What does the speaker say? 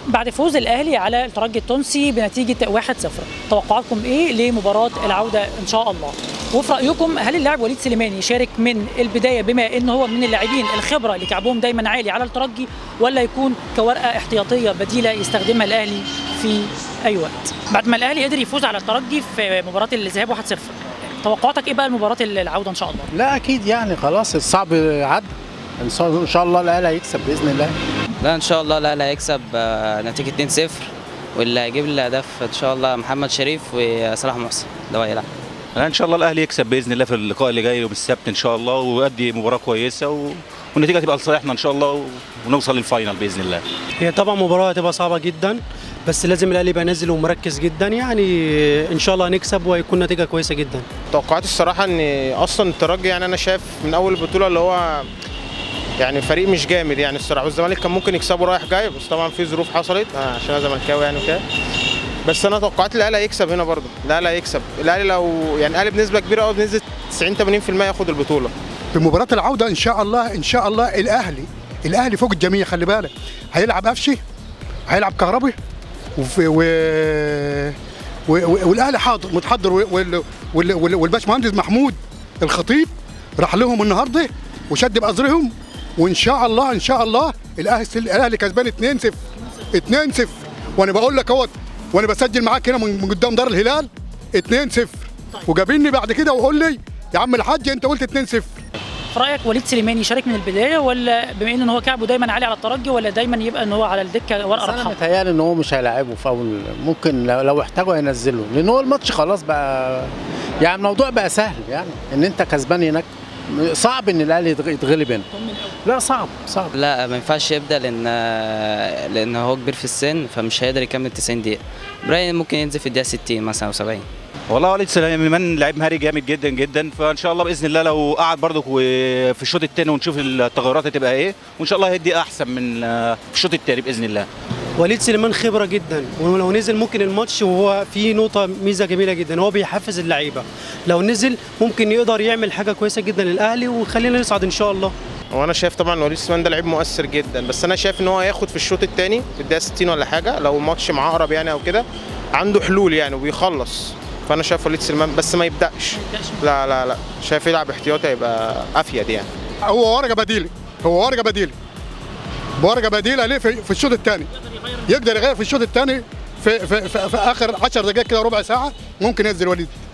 بعد فوز الاهلي على الترجي التونسي بنتيجه 1-0 توقعاتكم ايه لمباراه العوده ان شاء الله وفي رايكم هل اللاعب وليد سليماني يشارك من البدايه بما ان هو من اللاعبين الخبره اللي كعبهم دايما عالي على الترجي ولا يكون كورقه احتياطيه بديله يستخدمها الاهلي في اي وقت بعد ما الاهلي قدر يفوز على الترجي في مباراه الذهاب 1-0 توقعاتك ايه بقى المباراه العوده ان شاء الله لا اكيد يعني خلاص الصعب عدى ان شاء- إن شاء الله الاهلي هيكسب باذن الله لا ان شاء الله الاهلي هيكسب آه، نتيجه 2-0 واللي هيجيب الاهداف ان شاء الله محمد شريف وصلاح محسن ده هو هيلعب لا ان شاء الله الاهلي يكسب باذن الله في اللقاء اللي جاي يوم السبت ان شاء الله ويؤدي مباراه كويسه و... والنتيجه تبقى لصالحنا ان شاء الله و... ونوصل للفاينل باذن الله هي طبعا مباراة هتبقى صعبة جدا بس لازم الاهلي يبقى نازل ومركز جدا يعني ان شاء الله هنكسب وهيكون نتيجة كويسة جدا توقعاتي الصراحه ان اصلا الترجي يعني انا شايف من اول البطوله اللي هو يعني فريق مش جامد يعني الصراحه والزمالك كان ممكن يكسبه رايح جاي بس طبعا في ظروف حصلت آه، عشان انا زملكاوي يعني وكده بس انا توقعاتي الاهلي هيكسب هنا برضه الاهلي هيكسب الاهلي لو يعني الاهلي بنسبه كبيره قوي بنسبه 90 80% ياخد البطوله في مباراة العودة إن شاء الله إن شاء الله الأهلي الأهلي فوق الجميع خلي بالك هيلعب قفشي هيلعب كهربي وفي و... و... و... والأهلي حاضر متحضر وال... وال... وال... والباشمهندس محمود الخطيب راح لهم النهارده وشد بأزرهم وإن شاء الله إن شاء الله الأهلي الأهلي كسبان 2-0 2-0 وأنا بقول لك اهوت وأنا بسجل معاك هنا من من قدام دار الهلال 2-0 وجابني بعد كده وقول لي يا عم الحاج أنت قلت 2-0 في رايك وليد سليماني يشارك من البدايه ولا بما ان هو كعبه دايما عالي على الترجي ولا دايما يبقى ان هو على الدكه ورقه بس انا رابحه متهيألي ان هو مش هيلاعبه في اول ممكن لو لو احتاجوا هينزله لان هو الماتش خلاص بقى يعني الموضوع بقى سهل يعني ان انت كسبان هناك صعب ان الاهلي يتغ- يتغلب هنا لا صعب صعب لا ما ينفعش يبدا لان آه، لان هو كبير في السن فمش هيقدر يكمل 90 دقيقه براين ممكن ينزل في الدقيقه 60 مثلا او 70 والله وليد سليمان لعيب مهاري جامد جدا جدا فان شاء الله باذن الله لو قعد برضك في الشوط الثاني ونشوف التغيرات هتبقى ايه وان شاء الله هيدي احسن من آه، في الشوط الثاني باذن الله وليد سليمان خبرة جدا ولو نزل ممكن الماتش وهو في نقطة ميزة جميلة جدا هو بيحفز اللعيبة لو نزل ممكن يقدر يعمل حاجة كويسة جدا للأهلي ويخلينا نصعد إن شاء الله وانا شايف طبعا وليد سليمان ده لعيب مؤثر جدا بس انا شايف ان هو هياخد في الشوط الثاني في الدقيقه 60 ولا حاجه لو الماتش معاه اقرب يعني او كده عنده حلول يعني وبيخلص فانا شايف وليد سليمان بس ما يبداش لا لا لا شايف يلعب احتياطي هيبقى افيد يعني هو ورقه بديله هو ورقه بديله ورقه بديله ليه في, في الشوط الثاني يقدر يغير في الشوط الثاني في, في, في, في اخر 10 دقائق كده ربع ساعه ممكن ينزل وليد